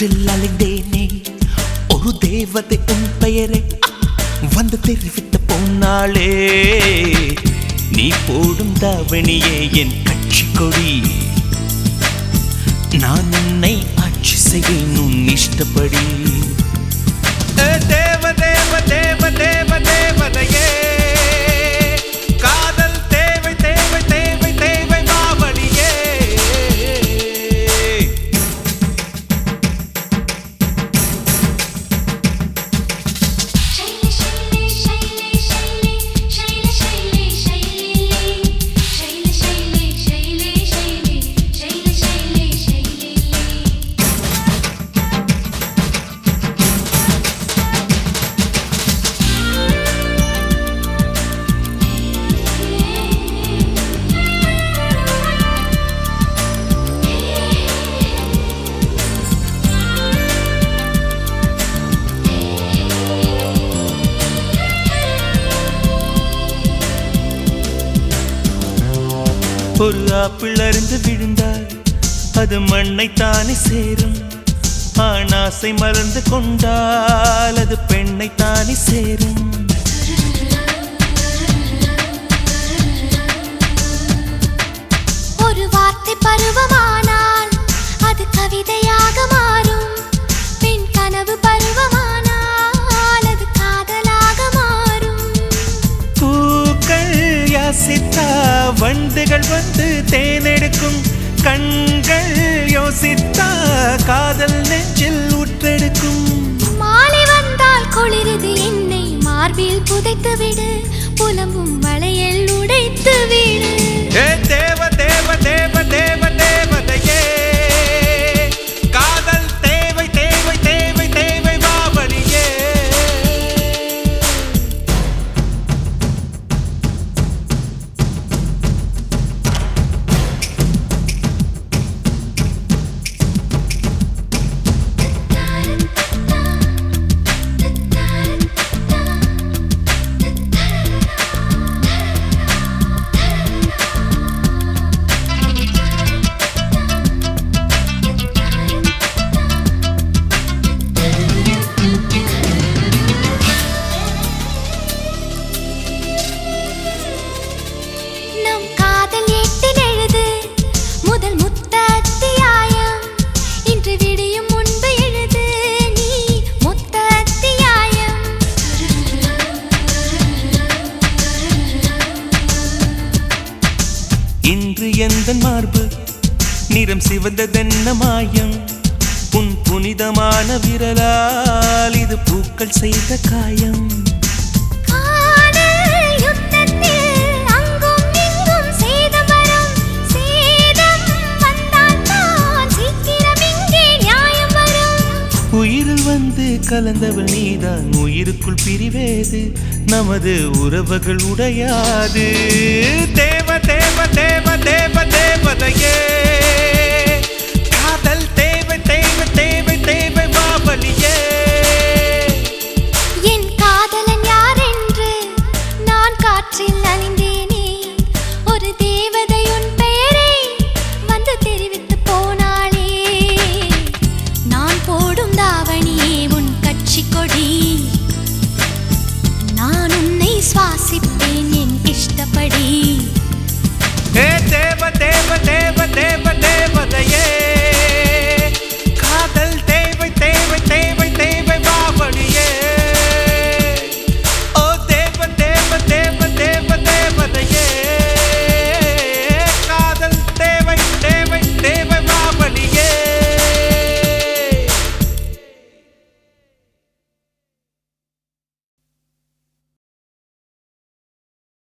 காற்றில் அலைந்தேனே ஒரு தேவதை உன் பெயரை வந்து தெரிவித்த பொன்னாளே நீ போடும் தாவணியே என் கட்சி கொடி நான் உன்னை ஆட்சி செய்வேன் உன் இஷ்டப்படி ஏ தேவ தேவ தேவ தேவ தேவதையே காதல் தேவை தேவை தேவை தேவை மாவடியே शैले शैले शैले शैले शैले शैले शैले शैले शैले शैले शैले शैले शैले शैले ஒரு ஆப்பிள் அருந்து விழுந்தால் அது மண்ணை தானே சேரும் ஆணாசை மறந்து கொண்டால் அது பெண்ணை தானே சேரும் ஒரு வார்த்தை பருவமானால் அது கவிதையாக மாறும் பெண் கனவு பருவமானால் அது காதலாக மாறும் பூக்கள் யாசித்தா வண்டுகள் வந்து தேனெடுக்கும் கண்கள் யோசித்தா காதல் நெஞ்சில் ஊற்றெடுக்கும் மாலை வந்தால் குளிருது என்னை மார்பில் புதைத்து விடு புலம்பும் வளையல் உடைத்து விடு ஏ தேவ தேவ தேவ தேவ தேவதையே காதல் தேவை தேவை தேவை தேவை மாவடியே நம் காதல் ஏட்டில் எழுது முதல் முத்த அத்தியாயம் இன்று விடியும் முன்பு எழுது நீ மொத்த அத்தியாயம் இன்று எந்த மார்பு நிறம் சிவந்ததென்ன மாயம் உன் புனிதமான விரலால் இது பூக்கள் செய்த காயம் காதல் யுத்தத்தில் அங்கும் இங்கும் சேதம் வரும் சேதம் வந்தால் தான் சீக்கிரம் இங்கே நியாயம் வரும் உயிரில் வந்து கலந்தவள் நீதான் உயிருக்குள் பிரிவேது நமது உறவுகள் உடையாது தேவ தேவ தேவ தேவ தேவதையே